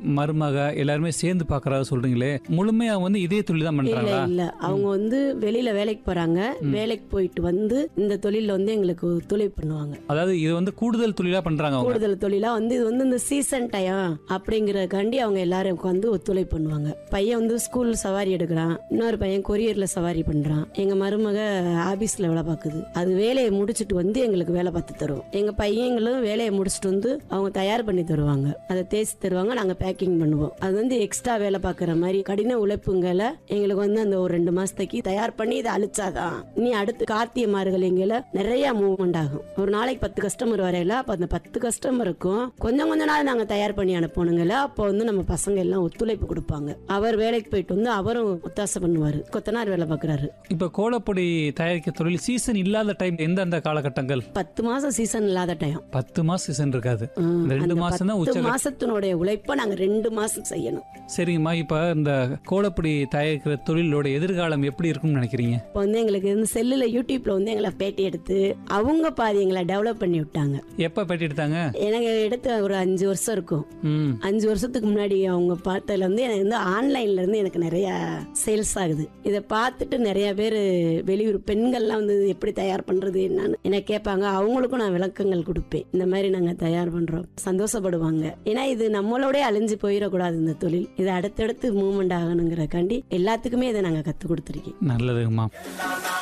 மருமக எல்லாருமே சேர்ந்து பாக்குறதா சொல்றீங்களே முழுமையா வந்து இதே தொழில் தான் இல்ல பண்றாங்களா இல்ல அவங்க வந்து வெளியில வேலைக்கு போறாங்க வேலைக்கு போயிட்டு வந்து இந்த தொழில வந்து எங்களுக்கு ஒத்துழைப்பு பண்ணுவாங்க அதாவது இது வந்து கூடுதல் தொழிலா பண்றாங்க அவங்க கூடுதல் தொழிலா வந்து இது வந்து இந்த சீசன் டைம் அப்படிங்கறதுக்காண்டி அவங்க எல்லாரும் உட்காந்து ஒத்துழைப்பு பண்ணுவாங்க பையன் வந்து ஸ்கூல் சவாரி எடுக்கிறான் இன்னொரு பையன் கொரியர்ல சவாரி பண்றான் எங்க மருமக ஆபீஸ்ல வேலை பார்க்குது அது வேலையை முடிச்சிட்டு வந்து எங்களுக்கு வேலை பார்த்து தரும் எங்க பையங்களும் வேலையை முடிச்சிட்டு வந்து அவங்க தயார் பண்ணி தருவாங்க அதை தேய்ச்சி தருவாங்க நாங்க பேக்கிங் பண்ணுவோம் அது வந்து எக்ஸ்ட்ரா வேலை பார்க்குற மாதிரி கடின உழைப்புங்களை எங்களுக்கு வந்து அந்த ஒரு ரெண்டு மாசத்துக்கு தயார் பண்ணி இதை அழிச்சாதான் நீ அடுத்து கார்த்திகை மார்கழிங்கள நிறைய மூவ்மெண்ட் ஆகும் ஒரு நாளைக்கு பத்து கஸ்டமர் வரையில அப்ப அந்த பத்து கஸ்டமருக்கும் கொஞ்சம் கொஞ்ச நாள் நாங்க தயார் பண்ணி அனுப்பணுங்கள அப்போ வந்து நம்ம பசங்க எல்லாம் ஒத்துழைப்பு கொடுப்பாங்க அவர் வேலைக்கு போயிட்டு வந்து அவரும் ஒத்தாசை பண்ணுவாரு கொத்தனார் வேலை பார்க்கறாரு இப்ப கோலப்பொடி தயாரிக்க தொழில் சீசன் இல்லாத டைம் எந்த அந்த காலகட்டங்கள் பத்து மாசம் சீசன் இல்லாத டைம் பத்து மாசம் சீசன் இருக்காது ரெண்டு மாசம் தான் பத்து உச்ச மாசத்தினுடைய உழைப்பை நாங்க ரெண்டு மாசம் செய்யணும் சரிங்கம்மா இப்ப இந்த கோலப்பொடி தயாரிக்கிற தொழிலோட எதிர்காலம் எப்படி இருக்கும்னு நினைக்கிறீங்க இப்போ வந்து எங்களுக்கு இந்த செல்லுல யூடியூப்ல வந்து எங்களை பேட்டி எடுத்து அவங்க பாதி எங்களை டெவலப் பண்ணி விட்டாங்க எப்ப பேட்டி எடுத்தாங்க எனக்கு எடுத்து ஒரு அஞ்சு வருஷம் இருக்கும் ம் அஞ்சு வருஷத்துக்கு முன்னாடி அவங்க பார்த்ததுல வந்து எனக்கு வந்து ஆன்லைன்ல இருந்து எனக்கு நிறைய சேல்ஸ் ஆகுது இதை பார்த்துட்டு நிறைய பேர் வெளியூர் பெண்கள்லாம் வந்து இது எப்படி தயார் பண்றது என்னன்னு என்ன கேட்பாங்க அவங்களுக்கும் நான் விளக்கங்கள் கொடுப்பேன் இந்த மாதிரி நாங்க தயார் பண்றோம் சந்தோஷப்படுவாங்க ஏன்னா இது நம்மளோடய அழிஞ்சு போயிடக்கூடாது இந்த தொழில் இது அடுத்தடுத்து மூவ்மெண்ட் ஆகணுங்கிறக்காண்டி எல்லாத்துக்குமே இதை நாங்க கத்து கொடுத்துருக்கேன் நல்லதுங்கம்மா